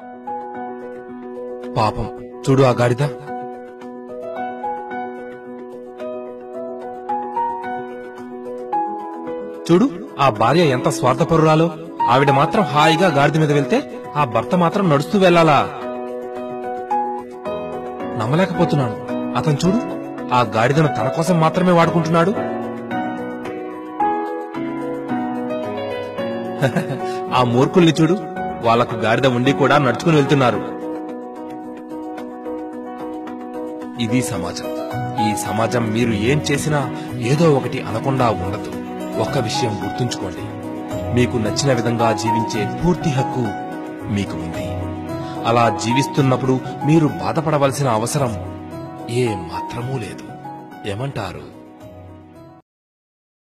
పాపం చూడు ఆ గాడిద చూడు ఆ భార్య ఎంత స్వార్థపరురాలో ఆవిడ మాత్రం హాయిగా గాడిద మీద వెళ్తే ఆ భర్త మాత్రం నడుస్తూ వెళ్ళాలా నమ్మలేకపోతున్నాను అతను చూడు ఆ గాడిదను తన కోసం మాత్రమే వాడుకుంటున్నాడు ఆ మూర్ఖుల్ని చూడు వాళ్లకు గాడిద ఉండి కూడా నడుచుకుని వెళ్తున్నారు ఇది సమాజం ఈ సమాజం మీరు ఏం చేసినా ఏదో ఒకటి అనకుండా ఉండదు ఒక్క విషయం గుర్తుంచుకోండి మీకు నచ్చిన విధంగా జీవించే పూర్తి హక్కు మీకు ఉంది అలా జీవిస్తున్నప్పుడు మీరు బాధపడవలసిన అవసరం ఏ మాత్రమూ లేదు ఏమంటారు